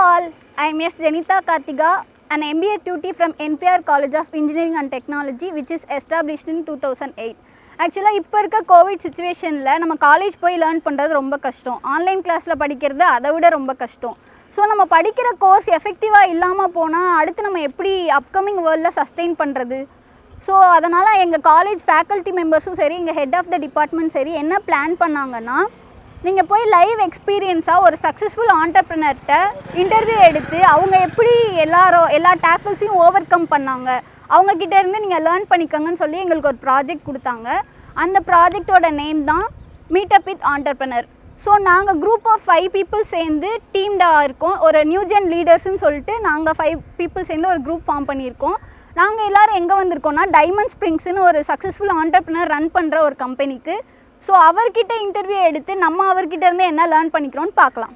all, I am S. Janita Kartiga, an MBA tutor from NPR College of Engineering and Technology, which is established in 2008. ஆக்சுவலாக இப்போ இருக்க Covid சுச்சுவேஷனில் நம்ம college போய் learn பண்ணுறது ரொம்ப கஷ்டம் ஆன்லைன் கிளாஸில் படிக்கிறது அதை விட ரொம்ப கஷ்டம் ஸோ நம்ம படிக்கிற கோர்ஸ் எஃபெக்டிவாக இல்லாமல் போனால் அடுத்து நம்ம எப்படி அப்கமிங் வேர்ல்டில் சஸ்டெயின் பண்ணுறது ஸோ அதனால் எங்கள் காலேஜ் ஃபேக்கல்ட்டி மெம்பர்ஸும் சரி எங்கள் ஹெட் ஆஃப் த டிபார்ட்மெண்ட் சரி என்ன பிளான் பண்ணாங்கன்னா நீங்கள் போய் லைவ் எக்ஸ்பீரியன்ஸாக ஒரு சக்ஸஸ்ஃபுல் ஆண்டர்ப்ரினர்கிட்ட இன்டர்வியூ எடுத்து அவங்க எப்படி எல்லாரும் எல்லா டேக்கிள்ஸையும் ஓவர் கம் பண்ணாங்க அவங்க கிட்ட இருந்து நீங்கள் லேர்ன் பண்ணிக்கோங்கன்னு சொல்லி எங்களுக்கு ஒரு ப்ராஜெக்ட் கொடுத்தாங்க அந்த ப்ராஜெக்டோட நேம் தான் meet up with entrepreneur so நாங்கள் குரூப் ஆஃப் ஃபைவ் பீப்புள் சேர்ந்து டீம்டாக இருக்கோம் ஒரு நியூஜென் லீடர்ஸ்னு சொல்லிட்டு நாங்கள் ஃபைவ் பீப்புள் சேர்ந்து ஒரு குரூப் ஃபார்ம் பண்ணியிருக்கோம் நாங்கள் எல்லாரும் எங்கே வந்திருக்கோம்னா டைமண்ட் ஸ்ப்ரிங்ஸ்னு ஒரு சக்ஸஸ்ஃபுல் ஆண்டர்ப்ரினர் ரன் பண்ணுற ஒரு கம்பெனிக்கு ஸோ அவர்கிட்ட இன்டர்வியூ எடுத்து நம்ம அவர்கிட்ட இருந்து என்ன லேர்ன் பண்ணிக்கிறோம்னு பார்க்கலாம்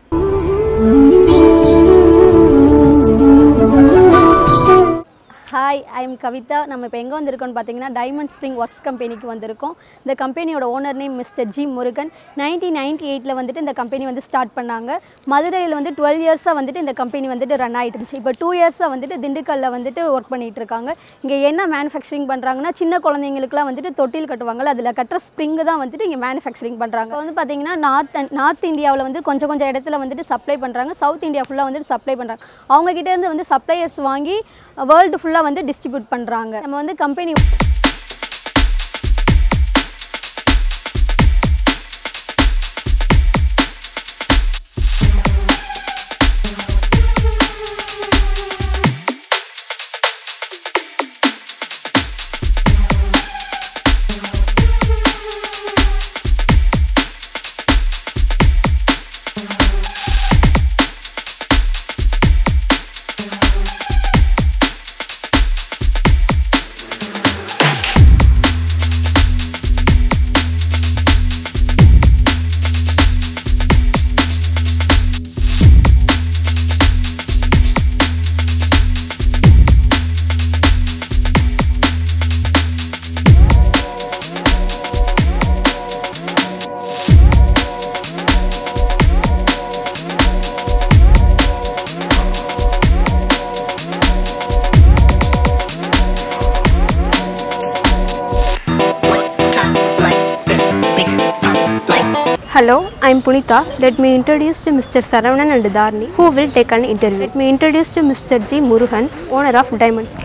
ஹாய் ஐ எம் கவிதா நம்ம இப்போ எங்கே வந்திருக்கோம்னு பார்த்தீங்கன்னா டைமண்ட் ஸ்ப்ரிங் ஒர்க்ஸ் கம்பெனிக்கு வந்திருக்கோம் இந்த கம்பெனியோட owner name mister G Murugan nineteen ninety எயிட்டில் வந்துட்டு இந்த கம்பெனி வந்து ஸ்டார்ட் பண்ணாங்க மதுரையில் வந்து டுவெல் இயர்ஸாக வந்துட்டு இந்த கம்பெனி வந்துட்டு ரன் ஆகிட்டு இருந்துச்சு இப்போ டூ இயர்ஸாக வந்துட்டு திண்டுக்கல்லில் வந்துட்டு ஒர்க் பண்ணிகிட்டு இருக்காங்க இங்கே என்ன மேனுஃபேக்சரிங் பண்ணுறாங்கன்னா சின்ன குழந்தைங்களுக்குலாம் வந்துட்டு தொட்டில் கட்டுவாங்கல்ல அதில் கட்டுற ஸ்ப்ரிங்கு தான் வந்துட்டு இங்கே மேனுஃபேக்சரிங் பண்ணுறாங்க இப்போ வந்து பார்த்தீங்கன்னா நார்த் நார்த் இந்தியாவில் வந்து கொஞ்சம் கொஞ்சம் இடத்துல வந்துட்டு சப்ளை பண்ணுறாங்க சவுத் இந்தியா ஃபுல்லாக வந்துட்டு சப்ளை பண்ணுறாங்க அவங்க கிட்ட இருந்து வந்து சப்ளையர்ஸ் வாங்கி வேர்ல்டு ஃபுல்லாக வந்து டிஸ்ட்ரிபியூட் பண்ணுறாங்க நம்ம வந்து company Hello, I am Punita. Let me introduce to Mr. Saravanan and Dharni, who will take an interview. Let me introduce to Mr. G. Murugan, owner of Diamonds.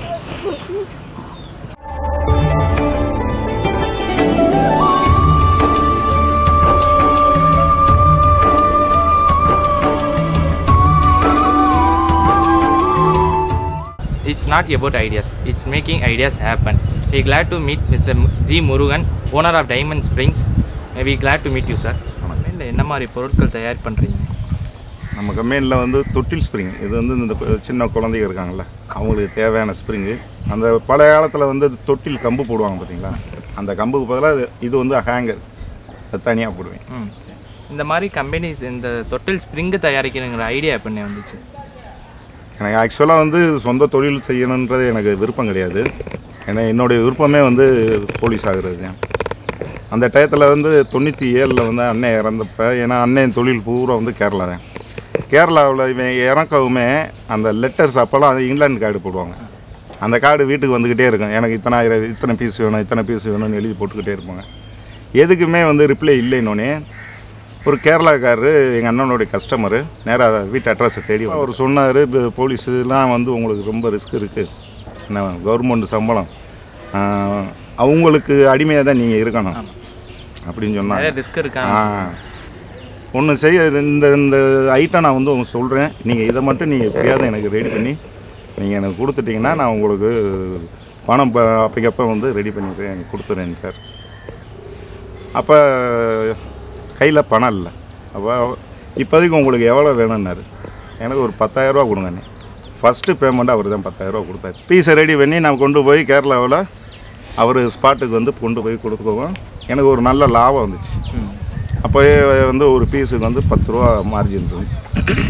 It's not about ideas, it's making ideas happen. We're glad to meet Mr. G. Murugan, owner of Diamond Springs. We're glad to meet you, sir. இல்லை என்ன மாதிரி பொருட்கள் தயார் பண்ணுறீங்க நம்ம கம்பெனியில் வந்து தொட்டில் ஸ்ப்ரிங் இது வந்து இந்த கு- சின்ன குழந்தைங்க இருக்காங்கல்ல அவங்களுக்கு தேவையான ஸ்ப்ரிங்கு அந்த பழைய காலத்தில் வந்து தொட்டில் கம்பு போடுவாங்க பார்த்தீங்களா அந்த கம்புக்கு பதிலாக இது வந்து ஹேங்கர் அது தனியாக போடுவேன் ம் சரி. இந்த மாதிரி கம்பெனிஸ் இந்த தொட்டில் ஸ்ப்ரிங்கு தயாரிக்கணுங்கிற ஐடியா எப்படின்னு வந்துச்சு எனக்கு ஆக்சுவலாக வந்து சொந்த தொழில் செய்யணுன்றது எனக்கு விருப்பம் கிடையாது ஏன்னா என்னுடைய விருப்பமே வந்து போலீஸ் ஆகுறது அந்த டயத்தில் வந்து தொண்ணூற்றி ஏழில் வந்து அண்ணன் இறந்தப்ப ஏன்னா அண்ணன் தொழில் பூரா வந்து கேரளா தான் கேரளாவில் இவன் இறக்கவுமே அந்த லெட்டர்ஸ் அப்போல்லாம் இங்கிலாந்து கார்டு போடுவாங்க அந்த கார்டு வீட்டுக்கு வந்துக்கிட்டே இருக்கும் எனக்கு இத்தனை ஆயிரம் இத்தனை பீஸ் வேணும் இத்தனை பீஸ் வேணும்னு எழுதி போட்டுக்கிட்டே இருப்பாங்க எதுக்குமே வந்து ரிப்ளை இல்லைன்னொன்னே ஒரு கேரளாக்காரரு எங்கள் அண்ணனுடைய கஸ்டமரு நேராக வீட்டு அட்ரஸை தேடி அவர் சொன்னார் போலீஸுலாம் வந்து உங்களுக்கு ரொம்ப ரிஸ்க் இருக்குது என்ன கவர்மெண்ட் சம்பளம் ஆஹ், அவங்களுக்கு அடிமையாக தான் நீங்கள் இருக்கணும் அப்படின்னு நிறைய சொன்னாங்க ரிஸ்க் இருக்கா ஆ ஒன்று செய்ய இந்த இந்த ஐட்டம் நான் வந்து உங்களுக்கு சொல்கிறேன் நீங்கள் இதை மட்டும் நீங்கள் எப்படியாவது எனக்கு ரெடி பண்ணி நீங்கள் எனக்கு கொடுத்துட்டீங்கன்னா நான் உங்களுக்கு பணம் ப அப்பைக்கப்போ வந்து ரெடி பண்ணிடுறேன் எனக்கு கொடுத்துறேன் சார் அப்போ கையில் பணம் இல்லை அப்போ இப்போதைக்கு உங்களுக்கு எவ்வளோ வேணும்னாரு எனக்கு ஒரு பத்தாயிரரூவா கொடுங்கண்ணே ஃபஸ்ட்டு பேமெண்ட் அவர் தான் பத்தாயிரரூவா கொடுத்தாரு பீஸை ரெடி பண்ணி நான் கொண்டு போய் கேரளாவில் அவர் ஸ்பாட்டுக்கு வந்து கொண்டு போய் கொடுத்துக்குவோம் எனக்கு ஒரு நல்ல லாபம் வந்துச்சு அப்போயே வந்து ஒரு பீஸுக்கு வந்து பத்து ரூபா மார்ஜின் இருந்துச்சு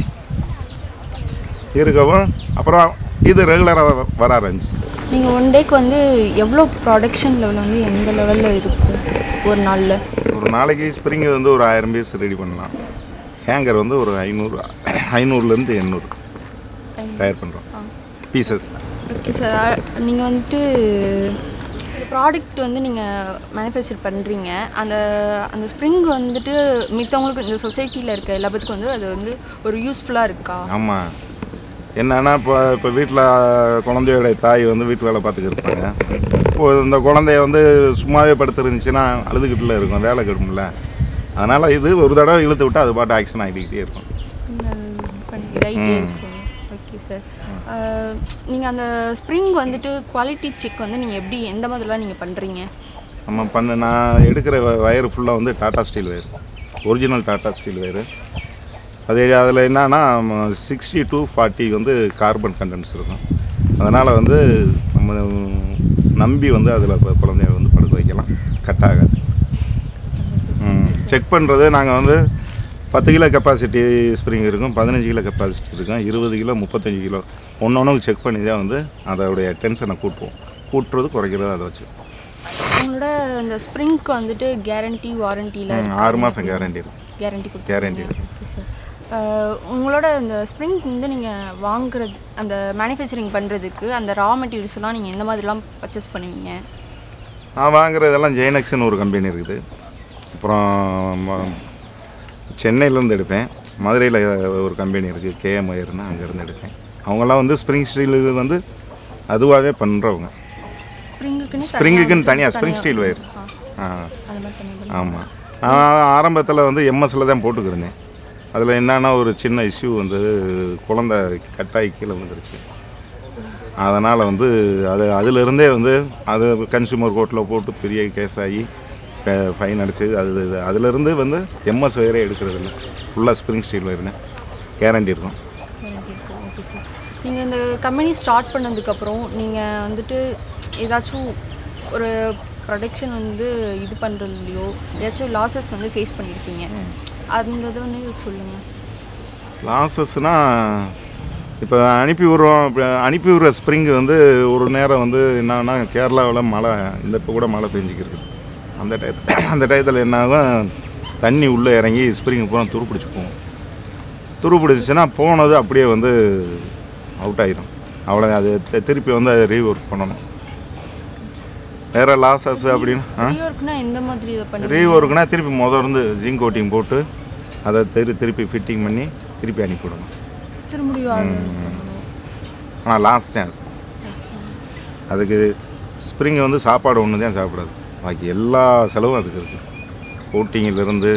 இருக்கவும் அப்புறம் இது ரெகுலராக வர ஆரம்பிச்சு நீங்கள் ஒன் டேக்கு வந்து எவ்வளோ ப்ரொடக்ஷன் லெவல் வந்து எந்த லெவலில் இருக்கும் ஒரு நாளில் ஒரு நாளைக்கு ஸ்ப்ரிங் வந்து ஒரு ஆயிரம் பீஸ் ரெடி பண்ணலாம் ஹேங்கர் வந்து ஒரு ஐநூறு ஐநூறுலேருந்து எண்ணூறு தயார் பண்ணுறோம் பீசஸ் ஓகே சார் நீங்கள் வந்துட்டு ப்ராடக்ட் வந்து நீங்கள் மேனுஃபேக்சர் பண்ணுறீங்க அந்த அந்த ஸ்ப்ரிங் வந்துட்டு மித்தவங்களுக்கு இந்த சொசைட்டியில் இருக்க எல்லா பேத்துக்கும் வந்து அது வந்து ஒரு யூஸ்ஃபுல்லாக இருக்கா ஆமாம் என்னன்னா இப்போ இப்போ வீட்டில் குழந்தையோட தாய் வந்து வீட்டு வேலை பார்த்துக்கிட்டு இருப்பாங்க இப்போ இந்த குழந்தைய வந்து சும்மாவே படுத்துருந்துச்சுன்னா அழுதுகிட்டுல இருக்கும் வேலை கெடும்ல அதனால் இது ஒரு தடவை இழுத்து விட்டு அது பாட்டு ஆக்ஷன் ஆகிக்கிட்டே இருக்கும் ரைட்டே இருக்கும் ஓகே சார் நீங்கள் அந்த ஸ்ப்ரிங் வந்துட்டு குவாலிட்டி செக் வந்து நீங்கள் எப்படி எந்த மாதிரிலாம் நீங்கள் பண்ணுறீங்க நம்ம பண்ண நான் எடுக்கிற வ- வயர் ஃபுல்லாக வந்து Tata steel wire original Tata steel wire அது அதில் என்னன்னா சிக்ஸ்டி டு ஃபார்ட்டி வந்து கார்பன் கண்டென்ட்ஸ் இருக்கும் அதனால் வந்து நம்ம நம்பி வந்து அதில் குழந்தைய வந்து படுக்க வைக்கலாம் கட் ஆகாது செக் பண்ணுறது நாங்கள் வந்து பத்து கிலோ கெப்பாசிட்டி ஸ்ப்ரிங் இருக்கும் பதினஞ்சு கிலோ கெப்பாசிட்டி இருக்கும் இருபது கிலோ முப்பத்தஞ்சு கிலோ ஒன்று ஒன்று செக் பண்ணி தான் வந்து அதோடைய டென்ஷனை கூட்டுவோம் கூட்டுறது குறைக்கிறது அதை வச்சு உங்களோட இந்த ஸ்ப்ரிங்க்கு வந்துட்டு கேரண்டி வாரண்டியில் ம், ஆறு மாதம் கேரண்டி இருக்கும் கேரண்டி Guarantee ஓகே சார் உங்களோட இந்த ஸ்ப்ரிங் வந்து நீங்கள் வாங்குறது அந்த மேனுஃபேக்சரிங் பண்ணுறதுக்கு அந்த ரா மெட்டீரியல்ஸ்லாம் நீங்கள் எந்த மாதிரிலாம் பர்ச்சேஸ் பண்ணுவீங்க நான் வாங்குறதெல்லாம் ஜெயனக்ஸ்னு ஒரு கம்பெனி இருக்குது அப்புறம் ம- சென்னையிலேருந்து எடுப்பேன் மதுரையில் ஒரு கம்பெனி இருக்குது கேஎம் ஒயர்னு அங்கேருந்து எடுப்பேன் அவங்கெல்லாம் வந்து ஸ்ப்ரிங் ஸ்டீலு வந்து அதுவாகவே பண்ணுறவங்க ஸ்ப்ரிங்குக்குன்னு ஸ்ப்ரிங்குக்குன்னு தனியாக ஸ்ப்ரிங் ஸ்டீல் ஒயர் ஆ அது மாதிரி தனியாக ஆமாம் நான் ஆரம்பத்தில் வந்து எம்எஸ்சில் தான் போட்டுக்கிருந்தேன் அதில் என்னன்னா ஒரு சின்ன இஷ்யூ வந்து குழந்த கட்டாயி கீழே விழுந்துருச்சு அதனால் வந்து அது அதிலிருந்தே வந்து அது கன்சூமர் கோர்ட்டில் போட்டு பெரிய கேஸ் ஆகி ஃபைன் அடிச்சு அது அதிலிருந்து வந்து எம்எஸ் வயரே எடுக்கிறது இல்லை ஃபுல்லாக ஸ்ப்ரிங் ஸ்டீல் வயருன்னு கேரண்டி இருக்கும் guarantee இருக்கும் ஓகே சார் நீங்கள் இந்த கம்பெனி ஸ்டார்ட் பண்ணதுக்கப்புறம் நீங்கள் வந்துட்டு ஏதாச்சும் ஒரு ப்ரொடக்ஷன் வந்து இது பண்ணுறதுலையோ ஏதாச்சும் லாஸஸ் வந்து ஃபேஸ் பண்ணியிருப்பீங்க அந்த இது வந்து சொல்லுங்கள் லாஸஸ்னால் இப்போ அனுப்பி விட்றோம் இப்போ அனுப்பி விடுற ஸ்ப்ரிங் வந்து ஒரு நேரம் வந்து என்னன்னா கேரளாவில் மழை இந்த இப்போ கூட மழை பெஞ்சிக்கிருக்கு அந்த டயத்தில் அந்த டயத்தில் என்ன ஆகும் தண்ணி உள்ளே இறங்கி ஸ்ப்ரிங் பூரா துரு பிடிச்சி போகும் துரு பிடிச்சிச்சின்னா போனது அப்படியே வந்து அவுட் ஆயிடும் அவ்வளோ அது தி- திருப்பி வந்து அதை ரீஒர்க் பண்ணணும் வேறு லாஸஸ் அப்படின்னு ஆ ரீஒர்க்னா எந்த மாதிரி இதை பண்ணி ரீஒர்க்னா திருப்பி முத இருந்து ஜிங்க் கோட்டிங் போட்டு அதை திரு திருப்பி ஃபிட்டிங் பண்ணி திருப்பி அனுப்பிவிடணும் திரும்பியும் அது ஆனால் லாஸ்ட் சான்ஸ் அதுக்கு ஸ்ப்ரிங் வந்து சாப்பாடு ஒன்று தான் சாப்பிடாது பாக்கி எல்லா செலவும் அதுக்கு இருக்குது கோட்டிங்கிலிருந்து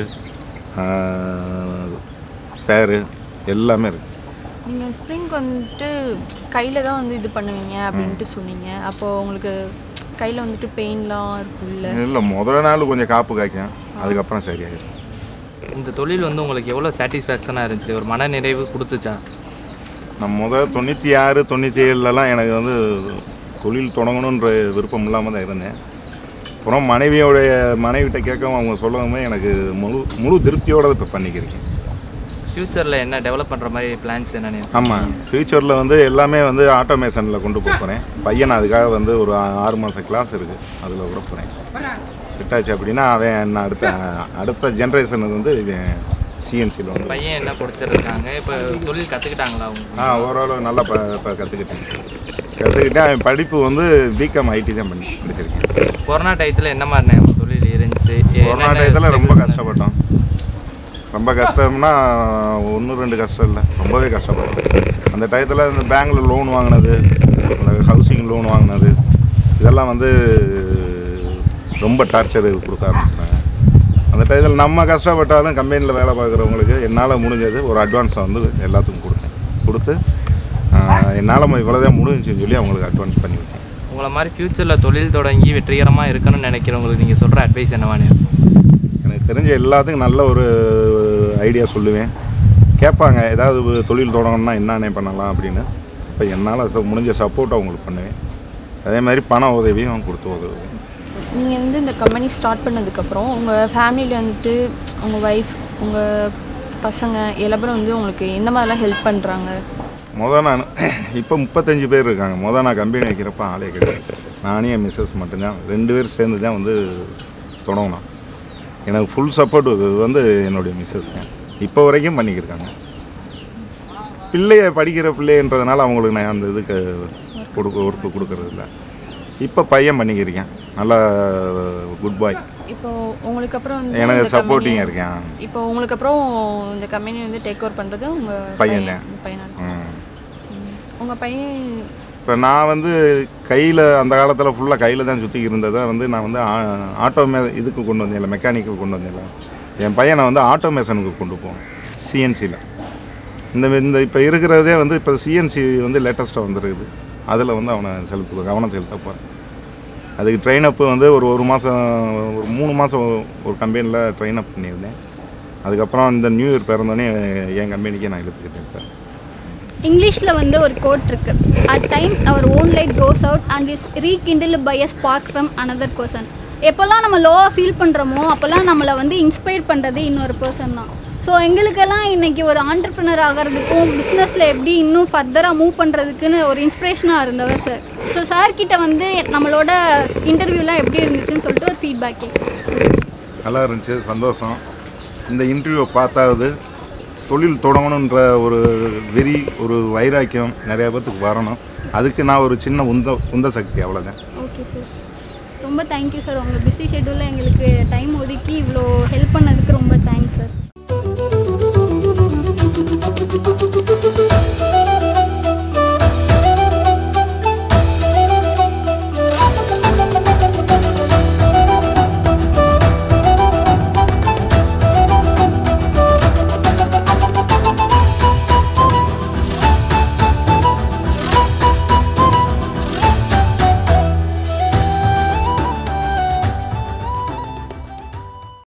ஃபேரு எல்லாமே இருக்குது நீங்கள் ஸ்ப்ரிங் வந்துட்டு கையில் தான் வந்து இது பண்ணுவீங்க அப்படின்ட்டு சொன்னீங்க அப்போது உங்களுக்கு கையில் வந்துட்டு பெயின்லாம் இருக்கும்ல இல்லை முதல் நாள் கொஞ்சம் காப்பு காய்க்கும் அதுக்கப்புறம் சரியாயிடும் இந்த தொழில் வந்து உங்களுக்கு எவ்வளோ சாட்டிஸ்ஃபேக்ஷனாக இருந்துச்சு ஒரு மன நிறைவு கொடுத்துச்சா நான் முதல் தொண்ணூற்றி ஆறு தொண்ணூற்றி ஏழுலலாம் எனக்கு வந்து தொழில் தொடங்கணுன்ற விருப்பம் இல்லாமல் தான் இருந்தேன் அப்புறம் மனைவியோடைய மனைவிட்ட கேட்கவும் அவங்க சொல்லவுமே எனக்கு முழு முழு திருப்தியோடு இப்போ பண்ணிக்கிறேன் ஃப்யூச்சரில் என்ன டெவலப் பண்ணுற மாதிரி பிளான்ஸ் என்னென்னு ஆமாம் ஃப்யூச்சரில் வந்து எல்லாமே வந்து ஆட்டோமேஷனில் கொண்டு போக போகிறேன் பையன் அதுக்காக வந்து ஒரு ஆ- ஆறு மாதம் கிளாஸ் இருக்குது அதில் விட போகிறேன் விட்டாச்சு அப்படின்னா அவன் என்ன அடுத்த அடுத்த ஜென்ரேஷனுக்கு வந்து இவன் சிஎன்சியில் வந்து பையன் என்ன படிச்சிருக்காங்க இப்போ தொழில் கற்றுக்கிட்டாங்களா அவங்க ஆ ஓரளவு நல்லா ப ப- கற்றுக்கிட்டேன் கற்றுக்கிட்டேன் அவன் படிப்பு வந்து பிகாம் ஐடி தான் பண்ணி படிச்சிருக்கேன் கொரோனா டயத்தில் என்ன மாதிரி தொழில் இருந்துச்சு கொரோனா என்னென்ன டயத்தில் ரொம்ப struggles கஷ்டப்பட்டோம் ரொம்ப கஷ்டம்னா ஒன்று ரெண்டு கஷ்டம் இல்லை ரொம்பவே கஷ்டப்பட்டோம் அந்த டயத்தில் இந்த பேங்க்கில் லோன் வாங்கினது அந்த ஹவுசிங் லோன் வாங்கினது இதெல்லாம் வந்து ரொம்ப டார்ச்சர் கொடுக்க ஆரம்பிச்சிட்டாங்க அந்த டயத்தில் நம்ம கஷ்டப்பட்டாலும் கம்பெனியில் வேலை பார்க்குறவங்களுக்கு என்னால் முடிஞ்சது ஒரு அட்வான்ஸ் வந்து எல்லாத்துக்கும் கொடுத்தேன் கொடுத்து என்னால் இவ்வளோதான் முடிஞ்சுன்னு சொல்லி அவங்களுக்கு அட்வான்ஸ் பண்ணி விட்டேன் உங்களை மாதிரி ஃப்யூச்சரில் தொழில் தொடங்கி வெற்றிகரமாக இருக்கணும்னு நினைக்கிறவங்களுக்கு நீங்கள் சொல்கிற அட்வைஸ் என்னவானு எனக்கு தெரிஞ்ச எல்லாத்துக்கும் நல்ல ஒரு ஐடியா சொல்லுவேன் கேட்பாங்க ஏதாவது ஒரு தொழில் தொடங்கணும்னா என்னென்ன பண்ணலாம் அப்படின்னு இப்போ என்னால் ச- முடிஞ்ச சப்போர்ட் அவங்களுக்கு பண்ணுவேன் அதே மாதிரி பண உதவியும் கொடுத்து உதவுவேன் நீங்கள் வந்து இந்த கம்பெனி ஸ்டார்ட் பண்ணதுக்கப்புறம் உங்கள் ஃபேமிலியில் வந்துட்டு உங்கள் ஒய்ஃப் உங்கள் பசங்க எல்லாரும் வந்து உங்களுக்கு எந்த மாதிரிலாம் ஹெல்ப் பண்ணுறாங்க மொதல் நான் இப்போ முப்பத்தஞ்சு பேர் இருக்காங்க மொதல் நான் கம்பெனி வைக்கிறப்ப ஆளே கிடையாது நானே என் மிஸ்ஸஸ் மட்டும்தான் ரெண்டு பேர் சேர்ந்து தான் வந்து தொடங்கினோம் எனக்கு ஃபுல் சப்போர்ட் வந்து என்னுடைய மிஸ்ஸஸ் தான் இப்போ வரைக்கும் பண்ணிக்கிருக்காங்க பிள்ளைய படிக்கிற பிள்ளைன்றதுனால அவங்களுக்கு நான் அந்த இதுக்கு கொடுக்க ஒர்க்கு கொடுக்கறது இல்லை இப்போ பையன் பண்ணிக்கிறேன் நல்லா குட் பாய் இப்போ உங்களுக்கு அப்புறம் வந்து எனக்கு இந்த சப்போர்ட்டிங்காக company- இருக்கேன் இப்போ உங்களுக்கு அப்புறம் இந்த கம்பெனி வந்து டேக் ஓவர் பண்ணுறது உங்கள் பையன் பையன் பையனா ம். உங்கள் பையன் இப்போ நான் வந்து கையில் அந்த காலத்தில் ஃபுல்லாக கையில் தான் சுற்றி இருந்ததை வந்து நான் வந்து ஆ- ஆட்டோ மே இதுக்கு கொண்டு வந்தேன் மெக்கானிக்கு கொண்டு வந்தேன் என் பையனை வந்து ஆட்டோமேஷனுக்கு கொண்டு போவோம் சிஎன்சியில் இந்த இந்த இப்போ இருக்கிறதே வந்து இப்போ சிஎன்சி வந்து லேட்டஸ்ட்டாக வந்துருக்குது அதில் வந்து அவனை செலுத்து கவனம் செலுத்த போகிறேன் அதுக்கு ட்ரெயின் அப்பு வந்து ஒரு ஒரு மாதம் ஒரு மூணு மாதம் ஒரு கம்பெனியில் ட்ரெயின் அப் பண்ணியிருந்தேன் அதுக்கப்புறம் இந்த நியூ இயர் பிறந்தோடனே என் கம்பெனிக்கே நான் எடுத்துக்கிட்டேன் இப்போ இங்கிலீஷில் வந்து ஒரு கோட் இருக்கு at times our own light goes out and is rekindle by a spark from another person எப்போல்லாம் நம்ம லோவாக ஃபீல் பண்ணுறோமோ அப்போல்லாம் நம்மளை வந்து இன்ஸ்பயர் பண்ணுறது இன்னொரு பர்சன் தான் ஸோ எங்களுக்கெல்லாம் இன்றைக்கி ஒரு ஆண்டர்ப்ரினர் ஆகிறதுக்கும் பிஸ்னஸில் எப்படி இன்னும் ஃபர்தராக மூவ் பண்ணுறதுக்குன்னு ஒரு இன்ஸ்பிரேஷனாக இருந்தவர் சார் ஸோ சார் கிட்ட வந்து நம்மளோட இன்டர்வியூலாம் எப்படி இருந்துச்சுன்னு சொல்லிட்டு ஒரு ஃபீட்பேக் நல்லா இருந்துச்சு சந்தோஷம் இந்த இன்டர்வியூவை பார்த்தாவது தொழில் தொடங்கணுன்ற ஒரு வெறி ஒரு வைராக்கியம் நிறைய பேர்த்துக்கு வரணும் அதுக்கு நான் ஒரு சின்ன உந்த உந்த சக்தி அவ்வளோதான் ஓகே சார் ரொம்ப தேங்க்யூ சார் உங்கள் பிஸி ஷெட்யூலில் எங்களுக்கு டைம் ஒதுக்கி இவ்வளோ ஹெல்ப் பண்ணதுக்கு ரொம்ப தேங்க்ஸ் சார்